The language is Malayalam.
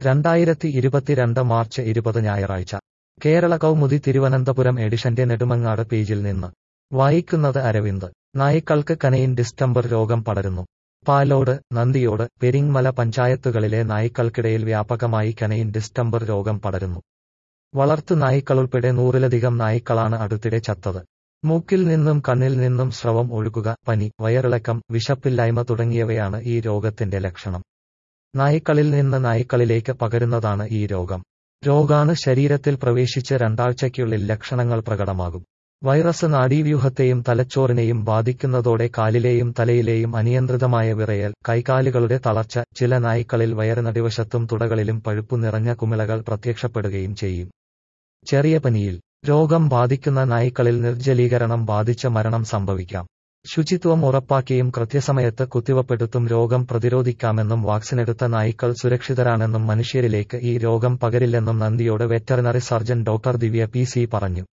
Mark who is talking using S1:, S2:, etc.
S1: രണ്ടായിരത്തി ഇരുപത്തിരണ്ട് മാർച്ച് ഇരുപത് ഞായറാഴ്ച കേരള കൗമുദി തിരുവനന്തപുരം എഡിഷന്റെ നെടുമങ്ങാട് പേജിൽ നിന്ന് വായിക്കുന്നത് അരവിന്ദ് നായ്ക്കൾക്ക് കനയിൻ ഡിസ്റ്റംബർ രോഗം പടരുന്നു പാലോട് നന്ദിയോട് പെരിങ്മല പഞ്ചായത്തുകളിലെ നായ്ക്കൾക്കിടയിൽ വ്യാപകമായി കനയിൻ ഡിസ്റ്റംബർ രോഗം പടരുന്നു വളർത്തു നായ്ക്കളുൾപ്പെടെ നൂറിലധികം നായ്ക്കളാണ് അടുത്തിടെ ചത്തത് മൂക്കിൽ നിന്നും കണ്ണിൽ നിന്നും സ്രവം ഒഴുകുക പനി വയറിളക്കം വിശപ്പില്ലായ്മ തുടങ്ങിയവയാണ് ഈ രോഗത്തിന്റെ ലക്ഷണം നായ്ക്കളിൽ നിന്ന് നായ്ക്കളിലേക്ക് പകരുന്നതാണ് ഈ രോഗം രോഗാണു ശരീരത്തിൽ പ്രവേശിച്ച് രണ്ടാഴ്ചയ്ക്കുള്ളിൽ ലക്ഷണങ്ങൾ പ്രകടമാകും വൈറസ് നാഡീവ്യൂഹത്തെയും തലച്ചോറിനെയും ബാധിക്കുന്നതോടെ കാലിലെയും തലയിലെയും അനിയന്ത്രിതമായ വിറയൽ കൈകാലുകളുടെ തളർച്ച ചില നായ്ക്കളിൽ വയറിനടിവശത്തും തുടകളിലും പഴുപ്പു നിറഞ്ഞ കുമിളകൾ പ്രത്യക്ഷപ്പെടുകയും ചെയ്യും ചെറിയ പനിയിൽ രോഗം ബാധിക്കുന്ന നായ്ക്കളിൽ നിർജ്ജലീകരണം ബാധിച്ച മരണം സംഭവിക്കാം ശുചിത്വം ഉറപ്പാക്കിയും കൃത്യസമയത്ത് കുത്തിവപ്പെടുത്തും രോഗം പ്രതിരോധിക്കാമെന്നും വാക്സിനെടുത്ത നായ്ക്കൾ സുരക്ഷിതരാണെന്നും മനുഷ്യരിലേക്ക് ഈ രോഗം പകരില്ലെന്നും Nandiyode veterinary surgeon doctor Divya P C പറഞ്ഞു